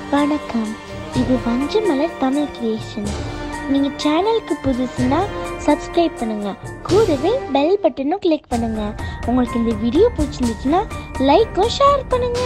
வணக்கம் இது வஞ்சமலர் தமிழ் கிரியேஷன் நீங்கள் சேனலுக்கு புதுசுன்னா சப்ஸ்கிரைப் பண்ணுங்க கூடவே பெல் பட்டனும் கிளிக் பண்ணுங்க உங்களுக்கு இந்த வீடியோ பிடிச்சிருந்துச்சுன்னா லைக்கும் ஷேர் பண்ணுங்க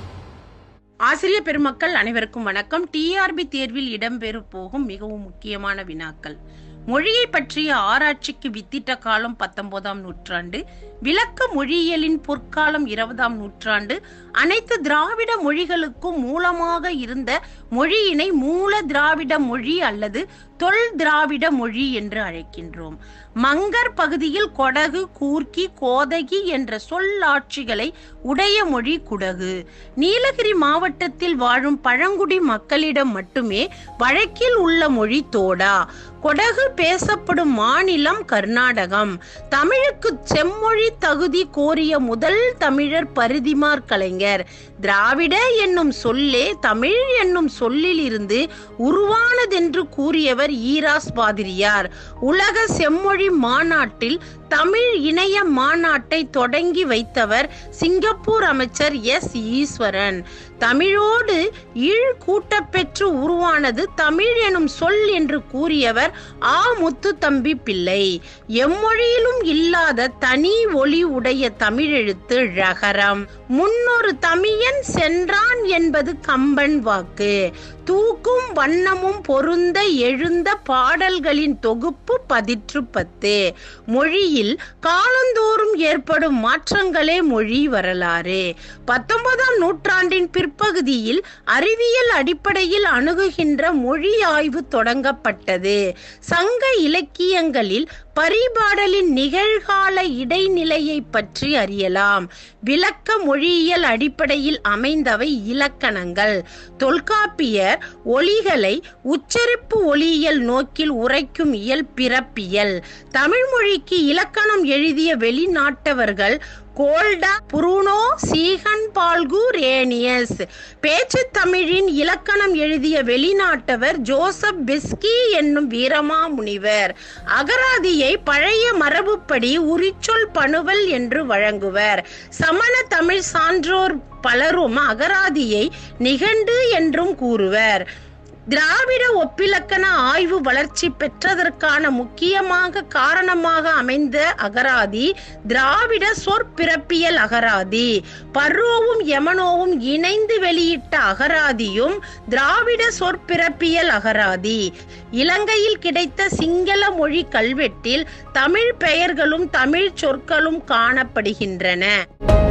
ஆசிரியர் பெருமக்கள் அனைவருக்கும் வணக்கம் டிஆர்பி தேர்வில் இடம்பெறப் போகும் மிகவும் முக்கியமான வினாக்கள் மொழியை பற்றிய ஆராய்ச்சிக்கு வித்திட்ட காலம் பத்தொன்பதாம் நூற்றாண்டு விளக்க மொழியியலின் பொற்காலம் இருபதாம் நூற்றாண்டு அனைத்து திராவிட மொழிகளுக்கும் மூலமாக இருந்த மொழியினை மூல திராவிட மொழி அல்லது தொல் திராவிட மொழி என்று அழைக்கின்றோம் மங்கர் பகுதியில் கொடகு கூர்க்கி கோதகி என்ற சொல்லாட்சிகளை உடைய மொழி குடகு நீலகிரி மாவட்டத்தில் வாழும் பழங்குடி மக்களிடம் மட்டுமே வழக்கில் உள்ள மொழி தோடா கொடகு பேசப்படும் மாநிலம் கர்நாடகம் தமிழுக்கு செம்மொழி தகுதி கோரிய முதல் தமிழர் பரிதிமார் கலைஞர் திராவிட என்னும் சொல்லே தமிழ் என்னும் சொல்லில் இருந்து உருவானதென்று கூறியவர் ஈராஸ் பாதிரியார் உலக செம்மொழி மாநாட்டில் தமிழ் இணைய மாநாட்டை தொடங்கி வைத்தவர் சிங்கப்பூர் அமைச்சர் எஸ் ஈஸ்வரன் தமிழோடு ஈழ் கூட்டப்பெற்று உருவானது தமிழ் எனும் சொல் என்று கூறியவர் ஆ முத்து தம்பி பிள்ளை எம்மொழியிலும் இல்லாத தனி ஒளி உடைய தமிழெழுத்து ழகரம் முன்னொரு தமியன் சென்றான் என்பது கம்பன் வாக்கு தூக்கும் வண்ணமும் பொருந்த எழுந்த பாடல்களின் தொகுப்பு பதிற்று பத்து மொழியில் காலந்தோறும் ஏற்படும் மாற்றங்களே மொழி வரலாறு பத்தொன்பதாம் நூற்றாண்டின் பிற்பகுதியில் அறிவியல் அடிப்படையில் அணுகுகின்ற மொழி ஆய்வு தொடங்கப்பட்டது சங்க இலக்கியங்களில் பரிபாடலின் நிகழ்கால இடைநிலையை பற்றி அறியலாம் விளக்க மொழியியல் அடிப்படையில் அமைந்தவை இலக்கணங்கள் தொல்காப்பியர் ஒலிகளை உச்சரிப்பு ஒலியியல் நோக்கில் உரைக்கும் இயல் பிறப்பியல் தமிழ் மொழிக்கு இலக்கணம் எழுதிய வெளிநாட்டவர்கள் கோல்டா புருனோ சீகன் பால்கு ரேனியஸ் பேச்சு தமிழின் இலக்கணம் எழுதிய வெளிநாட்டவர் ஜோசப் பிஸ்கி என்னும் வீரமா முனிவர் அகராதியை பழைய மரபுப்படி உரிச்சொல் பணுவல் என்று வழங்குவர் சமண தமிழ் சான்றோர் பலரும் அகராதியை நிகண்டு என்றும் கூறுவர் திராவிட ஒப்பிலக்கண ஆய்வு வளர்ச்சி பெற்றதற்கான முக்கியமாக காரணமாக அமைந்த அகராதி திராவிட சொற்பிறப்பியல் அகராதி பர்ரோவும் யமனோவும் இணைந்து வெளியிட்ட அகராதியும் திராவிட சொற்பிறப்பியல் அகராதி இலங்கையில் கிடைத்த சிங்கள மொழி கல்வெட்டில் தமிழ் பெயர்களும் தமிழ் சொற்களும் காணப்படுகின்றன